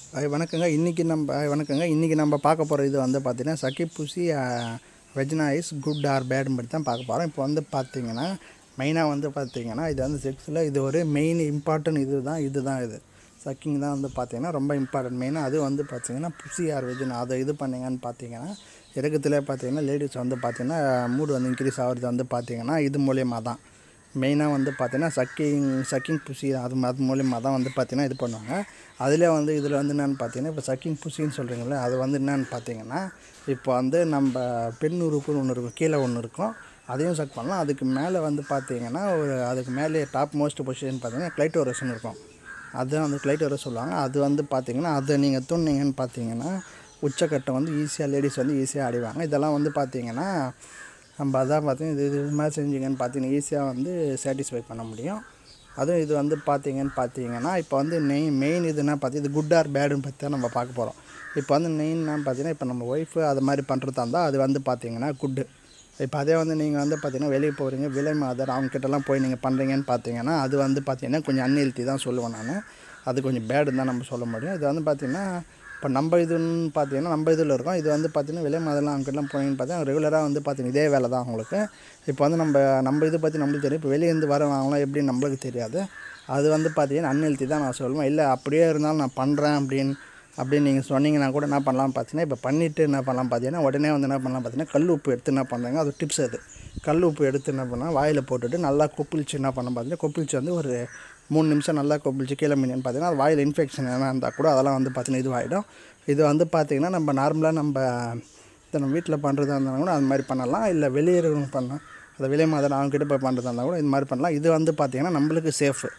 hi வணக்கங்க இன்றைக்கி நம்ம ஹாய் வணக்கங்க இன்றைக்கி நம்ம பார்க்க போகிற இது வந்து பார்த்திங்கன்னா சக்கி பூசி வெஜ்னா இஸ் குட் ஆர் பேட்னு பற்றி தான் பார்க்க போகிறோம் இப்போ வந்து பார்த்தீங்கன்னா மெயினாக வந்து பார்த்தீங்கன்னா இது வந்து செக்ஸில் இது ஒரு மெயின் இம்பார்ட்டன்ட் இது தான் இது தான் இது சக்கிங் தான் வந்து பார்த்தீங்கன்னா ரொம்ப இம்பார்ட்டன்ட் மெயினாக அது வந்து பார்த்தீங்கன்னா புசி ஆர் வெஜ்னா அதை இது பண்ணீங்கன்னு பார்த்தீங்கன்னா இறக்கத்தில் பார்த்தீங்கன்னா லேடிஸ் வந்து பார்த்தீங்கன்னா மூடு வந்து இன்க்ரீஸ் ஆகிறது வந்து பார்த்தீங்கன்னா இது மூலியமாக தான் மெயினாக வந்து பார்த்தீங்கன்னா சக்கிங் சக்கிங் புசி அது அது மூலியமாக தான் வந்து பார்த்தீங்கன்னா இது பண்ணுவாங்க அதில் வந்து இதில் வந்து என்னென்னு பார்த்தீங்கன்னா இப்போ சக்கிங் புசின்னு சொல்கிறீங்களே அது வந்து என்னென்னு பார்த்தீங்கன்னா இப்போ வந்து நம்ம பெண் உறுப்புன்னு ஒன்று இருக்கும் கீழே ஒன்று இருக்கும் அதையும் சக் பண்ணலாம் அதுக்கு மேலே வந்து பார்த்தீங்கன்னா ஒரு அதுக்கு மேலே டாப் மோஸ்ட் பொசிஷன் பார்த்தீங்கன்னா கிளைட்டோரஸ்னு இருக்கும் அதுதான் வந்து கிளைட்டோரஸ் சொல்லுவாங்க அது வந்து பார்த்தீங்கன்னா அதை நீங்கள் துணிங்கன்னு பார்த்தீங்கன்னா உச்சக்கட்டை வந்து ஈஸியாக லேடிஸ் வந்து ஈஸியாக அடைவாங்க இதெல்லாம் வந்து பார்த்தீங்கன்னா நம்ம அதான் பார்த்தீங்கன்னா இது இது மாதிரி செஞ்சீங்கன்னு பார்த்தீங்கன்னா ஈஸியாக வந்து சாட்டிஸ்ஃபை பண்ண முடியும் அதுவும் இது வந்து பார்த்தீங்கன்னு பார்த்தீங்கன்னா இப்போ வந்து மெயின் மெயின் இதுனா பார்த்தி இது குட் ஆர் பேடுன்னு பற்றி தான் நம்ம பார்க்க போகிறோம் இப்போ வந்து மெயின்னா பார்த்தீங்கன்னா இப்போ நம்ம ஒய்ஃபு அது மாதிரி பண்ணுறதா இருந்தால் அது வந்து பார்த்தீங்கன்னா குட்டு இப்போ அதே வந்து நீங்கள் வந்து பார்த்தீங்கன்னா வெளியே போகிறீங்க விலை மாதர் அவங்கக்கிட்டலாம் போய் நீங்கள் பண்ணுறீங்கன்னு பார்த்தீங்கன்னா அது வந்து பார்த்தீங்கன்னா கொஞ்சம் அன்ஹெல்த்தி தான் சொல்லுவேன் நான் அது கொஞ்சம் பேடுன்னு தான் நம்ம சொல்ல முடியும் இது வந்து பார்த்திங்கன்னா இப்போ நம்ம இதுன்னு பார்த்தீங்கன்னா நம்ம இதில் இருக்கோம் இது வந்து பார்த்தீங்கன்னா விலை மாதிரிலாம் அவங்ககிட்டலாம் போனீங்கன்னு பார்த்தீங்கன்னா ரெகுலராக வந்து பார்த்தீங்கன்னா இதே வேலை தான் அவங்களுக்கு இப்போ வந்து நம்ம நம்ம இதை பற்றி நம்மளுக்கு தெரியும் இப்போ வெளியேருந்து வரவங்களாம் எப்படின்னு நம்மளுக்கு தெரியாது அது வந்து பார்த்தீங்கன்னா அன்ஹெல்த்தி தான் நான் சொல்லுவேன் இல்லை அப்படியே இருந்தாலும் நான் பண்ணுறேன் அப்படின்னு அப்படின்னு நீங்கள் சொன்னீங்கன்னா கூட என்ன பண்ணலாம் பார்த்தீங்கன்னா இப்போ பண்ணிவிட்டு என்ன பண்ணலாம் பார்த்தீங்கன்னா உடனே வந்து என்ன பண்ணலாம் பார்த்தீங்கன்னா கல் உப்பு எடுத்து என்ன பண்ணுறாங்க அது டிப்ஸ் அது கல் உப்பு எடுத்து என்ன பண்ணால் வாயில் போட்டுட்டு நல்லா கொப்பிளிச்சு என்ன பண்ண பார்த்தீங்கன்னா கொப்பிளிச்சு வந்து ஒரு மூணு நிமிஷம் நல்லா கொப்பிளிச்சு கீழே மீன் பார்த்தீங்கன்னா அது வாயில் இன்ஃபெக்ஷன் எதனா இருந்தால் கூட அதெல்லாம் வந்து பார்த்தீங்கன்னா இதுவாகிடும் இது வந்து பார்த்திங்கன்னா நம்ம நார்மலாக நம்ம இதை நம்ம வீட்டில் பண்ணுறதா இருந்தாலும் கூட அது மாதிரி பண்ணலாம் இல்லை வெளியே இருக்கிறவங்க பண்ணலாம் அதை வெளியே மாதிரி அவங்ககிட்ட போய் பண்ணுறதா இருந்தால் கூட இது மாதிரி பண்ணலாம் இது வந்து பார்த்திங்கன்னா நம்மளுக்கு சேஃபு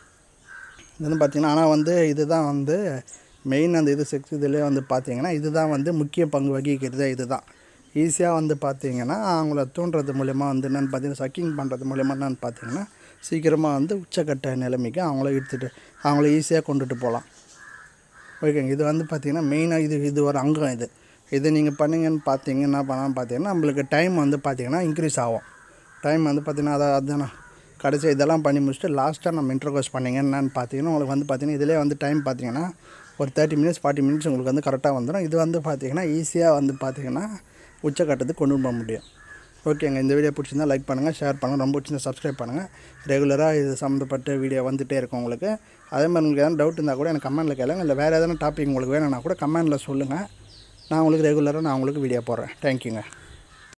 இது வந்து பார்த்திங்கன்னா ஆனால் வந்து இதுதான் வந்து மெயின் அந்த இது செக்ஸ் இதுலேயே வந்து பார்த்திங்கன்னா இதுதான் வந்து முக்கிய பங்கு வகிக்கிறது இதுதான் ஈஸியாக வந்து பார்த்திங்கன்னா அவங்கள தூண்டுறது மூலயமா வந்து என்னென்னு பார்த்தீங்கன்னா சக்கிங் பண்ணுறது மூலயமா என்னென்னு பார்த்தீங்கன்னா சீக்கிரமாக வந்து உச்சக்கட்ட நிலைமைக்கு அவங்கள எடுத்துகிட்டு அவங்கள ஈஸியாக கொண்டுட்டு போகலாம் ஓகேங்க இது வந்து பார்த்திங்கன்னா மெயினாக இது இது ஒரு அங்கம் இது இது நீங்கள் பண்ணீங்கன்னு பார்த்தீங்க என்ன பண்ணலாம் பார்த்தீங்கன்னா நம்மளுக்கு டைம் வந்து பார்த்திங்கன்னா இன்க்ரீஸ் ஆகும் டைம் வந்து பார்த்திங்கன்னா அதை அதுதானே கடைசி இதெல்லாம் பண்ணி முடிச்சுட்டு லாஸ்ட்டாக நம்ம இன்டர்கோஸ் பண்ணிங்க என்னன்னு பார்த்தீங்கன்னா உங்களுக்கு வந்து பார்த்திங்கன்னா இதிலே வந்து டைம் பார்த்தீங்கன்னா ஒரு தேர்ட்டி மினிட்ஸ் ஃபார்ட்டி மினிட்ஸ் உங்களுக்கு வந்து கரெக்டாக வந்துடும் இது வந்து பார்த்திங்கன்னா ஈஸியாக வந்து பார்த்திங்கன்னா உச்சக்கட்டத்துக்கு கொண்டு போக முடியும் ஓகேங்க இந்த வீடியோ பிடிச்சிருந்தா லைக் பண்ணுங்கள் ஷேர் பண்ணுங்கள் ரொம்ப பிடிச்சிருந்தா சப்ஸ்கிரைப் பண்ணுங்கள் ரெகுலராக இது சம்மந்தப்பட்ட வீடியோ வந்துகிட்டே இருக்கும் உங்களுக்கு அதே மாதிரி உங்களுக்கு எதாவது டவுட் இருந்தால் கூட எனக்கு கமெண்ட்டில் கேளுங்க இல்லை வேறு எதனா டாபிக் உங்களுக்கு வேணும்னா கூட கமெண்ட்டில் சொல்லுங்கள் நான் உங்களுக்கு ரெகுலராக நான் உங்களுக்கு வீடியோ போடுறேன் தேங்க்யூங்க